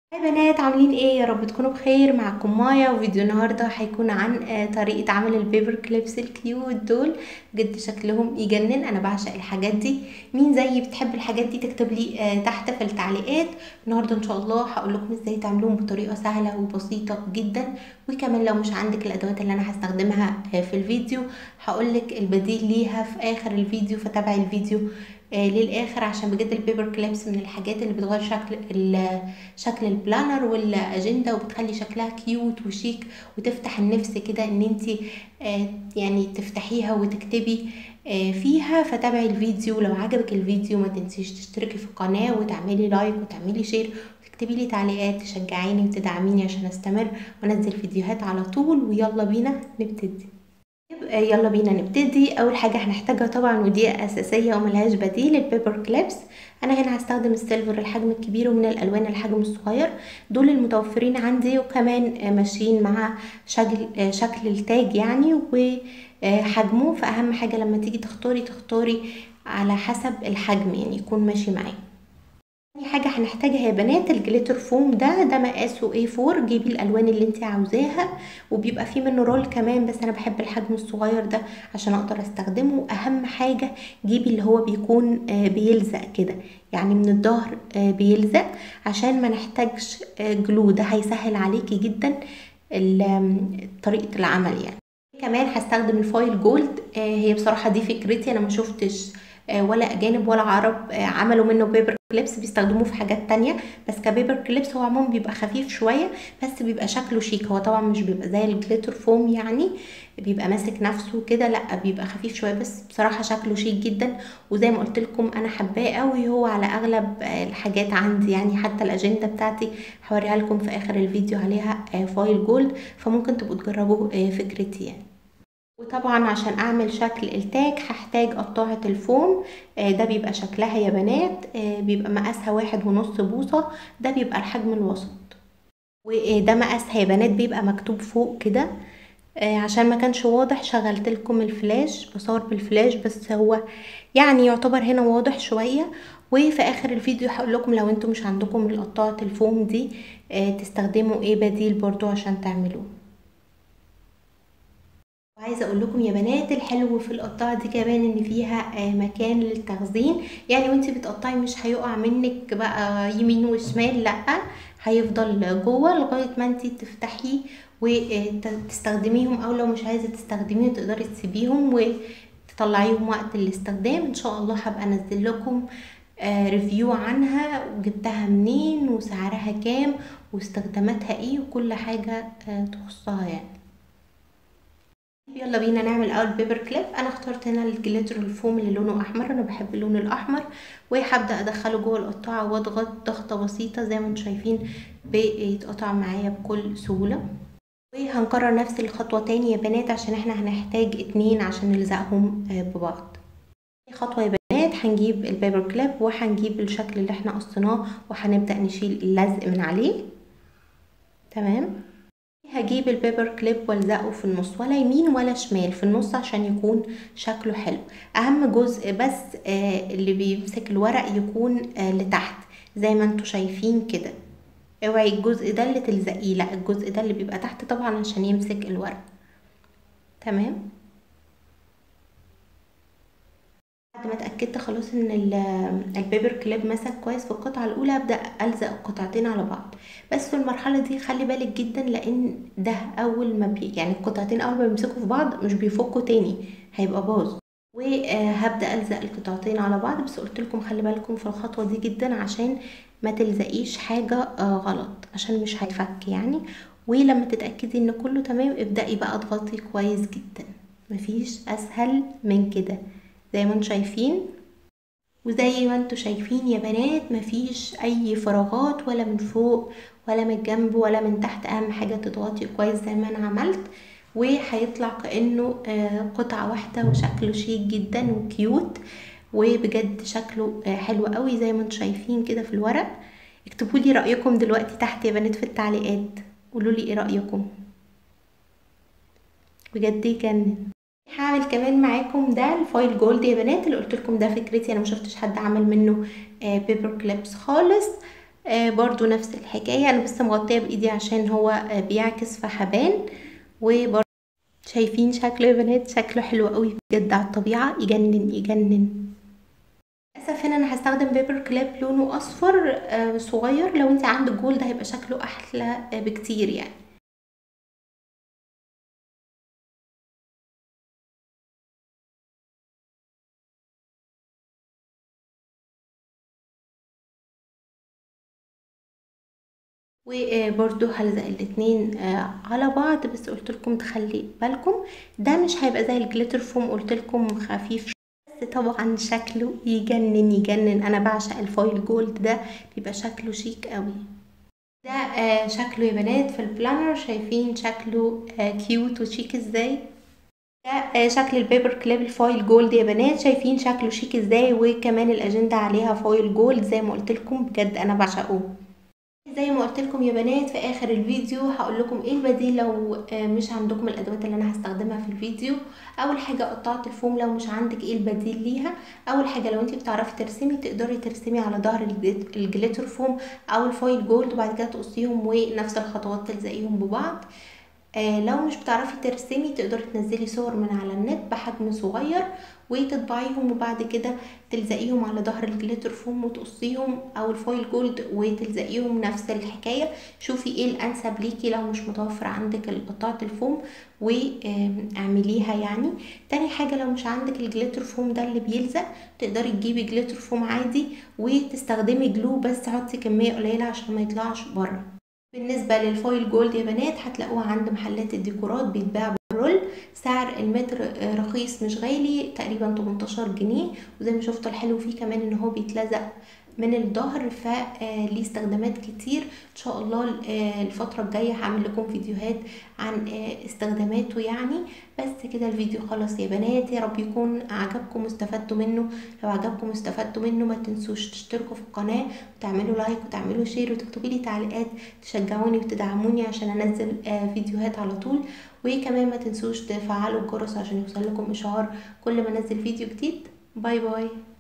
هاي بنات عاملين ايه يا رب تكونوا بخير معكم مايا وفيديو النهارده هيكون عن آه، طريقه عمل البيبر كليبس الكيوت دول بجد شكلهم يجنن انا بعشق الحاجات دي مين زيي بتحب الحاجات دي تكتب لي آه، تحت في التعليقات النهارده ان شاء الله هقول لكم ازاي تعملوهم بطريقه سهله وبسيطه جدا وكمان لو مش عندك الادوات اللي انا هستخدمها آه، في الفيديو هقول لك البديل ليها في اخر الفيديو فتابعي الفيديو آه، للاخر عشان بجد البيبر كليبس من الحاجات اللي بتغير شكل ال- شكل البلانر والاجنده وبتخلي شكلها كيوت وشيك وتفتح النفس كده ان انت يعني تفتحيها وتكتبي آه، فيها فتابعي الفيديو لو عجبك الفيديو ما تنسيش تشتركي في القناه وتعملي لايك وتعملي شير وتكتبي لي تعليقات تشجعيني وتدعميني عشان استمر وانزل فيديوهات على طول ويلا بينا نبتدي يبقى يلا بينا نبتدي اول حاجه هنحتاجها طبعا ودي اساسيه وملهاش بديل البيبر كليبس انا هنا هستخدم السيلفر الحجم الكبير ومن الالوان الحجم الصغير دول المتوفرين عندي وكمان ماشيين مع شكل شكل التاج يعني وحجمه فاهم حاجه لما تيجي تختاري تختاري على حسب الحجم يعني يكون ماشي معاك تاني حاجة هنحتاجها يا بنات الجليتر فوم ده ده مقاسه A4 جيبي الألوان اللي انت عاوزاها وبيبقى فيه منه رول كمان بس أنا بحب الحجم الصغير ده عشان أقدر أستخدمه أهم حاجة جيبي اللي هو بيكون آه، بيلزق كده يعني من الظهر آه، بيلزق عشان ما نحتاجش آه، جلو ده هيسهل عليكي جدا ال- آم، طريقة العمل يعني كمان هستخدم الفويل جولد آه، هي بصراحة دي فكرتي أنا ما شفتش آه، ولا أجانب ولا عرب آه، عملوا منه بيبر كليبس بيستخدموه في حاجات تانية بس كبيبر كليبس هو عموما بيبقى خفيف شوية بس بيبقى شكله شيك هو طبعا مش بيبقى زي الجليتر فوم يعني بيبقى ماسك نفسه كده لا بيبقى خفيف شوية بس بصراحة شكله شيك جدا وزي ما قلت لكم انا حباه قوي هو على اغلب آه، الحاجات عندي يعني حتى الاجندة بتاعتي هوريها لكم في اخر الفيديو عليها آه، فايل جولد فممكن تبقوا تجربوا آه، فكرتي يعني وطبعا عشان اعمل شكل التاج هحتاج قطاعة الفوم آه، ده بيبقى شكلها يا بنات آه، بيبقى مقاسها واحد ونص بوصة ده بيبقى الحجم الوسط وده مقاسها يا بنات بيبقى مكتوب فوق كده آه، عشان ما كانش واضح شغلت لكم الفلاش بصور بالفلاش بس هو يعني يعتبر هنا واضح شوية وفي اخر الفيديو هقول لكم لو انتم مش عندكم القطاعة الفوم دي آه، تستخدموا ايه بديل برضو عشان تعملوه وعايزه اقول لكم يا بنات الحلو في القطاعه دي كمان ان فيها آه، مكان للتخزين يعني وانتي بتقطعي مش هيقع منك بقى يمين وشمال لا هيفضل جوه لغايه ما انتي تفتحيه وتستخدميهم او لو مش عايزه تستخدميهم تقدري تسيبيهم وتطلعيهم وقت الاستخدام ان شاء الله هبقى انزل لكم آه، ريفيو عنها وجبتها منين وسعرها كام واستخداماتها ايه وكل حاجه آه، تخصها يعني يلا بينا نعمل اول بيبر كليب انا اخترت هنا الجليتر الفوم اللي لونه احمر انا بحب اللون الاحمر وهبدا ادخله جوه القطاعه واضغط ضغطه بسيطه زي ما انتم شايفين بيتقطع معايا بكل سهوله وهنكرر نفس الخطوه تاني يا بنات عشان احنا هنحتاج اتنين عشان نلزقهم آه، ببعض خطوه يا بنات هنجيب البيبر كليب وهنجيب الشكل اللي احنا قصيناه وهنبدا نشيل اللزق من عليه تمام هجيب البيبر كليب والزقه في النص ولا يمين ولا شمال في النص عشان يكون شكله حلو اهم جزء بس آه اللي بيمسك الورق يكون آه لتحت زي ما انتوا شايفين كده اوعي الجزء ده اللي تلزقيه لا الجزء ده اللي بيبقى تحت طبعا عشان يمسك الورق تمام بعد ما اتاكدت خلاص ان ال- البيبر كليب مسك كويس في القطعه الاولى ابدا الزق القطعتين على بعض بس في المرحله دي خلي بالك جدا لان ده اول ما بي يعني القطعتين اول ما بيمسكوا في بعض مش بيفكوا تاني هيبقى باظ وهبدا الزق القطعتين على بعض بس قلت لكم خلي بالكم في الخطوه دي جدا عشان ما تلزقيش حاجه آه، غلط عشان مش هيفك يعني ولما تتاكدي ان كله تمام ابدأي بقى اضغطي كويس جدا مفيش اسهل من كده زي ما انتم شايفين وزي ما انتوا شايفين يا بنات مفيش اي فراغات ولا من فوق ولا من الجنب ولا من تحت اهم حاجة تضغطي كويس زي ما انا عملت وهيطلع كأنه آه، قطعة واحدة وشكله شيك جدا وكيوت وبجد شكله آه، حلو قوي زي ما انتوا شايفين كده في الورق اكتبوا لي رأيكم دلوقتي تحت يا بنات في التعليقات قولوا لي ايه رأيكم بجد يجنن هعمل كمان معاكم ده الفايل جولد يا بنات اللي قلت لكم ده فكرتي انا ما شفتش حد عمل منه بيبر كليبس خالص آه برضو نفس الحكاية انا بس مغطية بايدي عشان هو آه بيعكس فحبان وبرضو شايفين شكله يا بنات شكله حلو قوي بجد على الطبيعة يجنن يجنن للاسف هنا انا هستخدم بيبر كليب لونه اصفر آه صغير لو انت عندك جولد هيبقى شكله احلى آه بكتير يعني وبرده هلزق الاتنين على بعض بس قلت لكم تخلي بالكم ده مش هيبقى زي الجليتر فوم قلت لكم خفيف بس طبعا شكله يجنن يجنن انا بعشق الفويل جولد ده بيبقى شكله شيك قوي ده آه شكله يا بنات في البلانر شايفين شكله آه كيوت وشيك ازاي ده آه شكل البيبر كليب الفويل جولد يا بنات شايفين شكله شيك ازاي وكمان الاجنده عليها فويل جولد زي ما قلت لكم بجد انا بعشقه زي ما قلت لكم يا بنات في اخر الفيديو هقول لكم ايه البديل لو مش عندكم الادوات اللي انا هستخدمها في الفيديو اول حاجه قطعه الفوم لو مش عندك ايه البديل ليها اول حاجه لو انت بتعرفي ترسمي تقدري ترسمي على ظهر الجليتر فوم او الفويل جولد وبعد كده تقصيهم ونفس الخطوات تلزقيهم ببعض آه لو مش بتعرفي ترسمي تقدري تنزلي صور من على النت بحجم صغير وتطبعيهم وبعد كده تلزقيهم على ظهر الجليتر فوم وتقصيهم او الفويل جولد وتلزقيهم نفس الحكايه شوفي ايه الانسب ليكي لو مش متوفر عندك قطعه الفوم واعمليها يعني تاني حاجه لو مش عندك الجليتر فوم ده اللي بيلزق تقدري تجيبي جليتر فوم عادي وتستخدمي جلو بس حطي كميه قليله عشان ما يطلعش بره بالنسبه للفويل جولد يا بنات هتلاقوها عند محلات الديكورات بيتباع بالرول سعر المتر رخيص مش غالي تقريبا 18 جنيه وزي ما شفتوا الحلو فيه كمان ان هو بيتلزق من الظهر فليه استخدامات كتير ان شاء الله الفتره الجايه هعمل لكم فيديوهات عن استخداماته يعني بس كده الفيديو خلص يا بنات يا رب يكون عجبكم واستفدتوا منه لو عجبكم واستفدتوا منه ما تنسوش تشتركوا في القناه وتعملوا لايك وتعملوا شير وتكتبوا لي تعليقات تشجعوني وتدعموني عشان انزل فيديوهات على طول وكمان ما تنسوش تفعلوا الجرس عشان يوصل لكم اشعار كل ما انزل فيديو جديد باي باي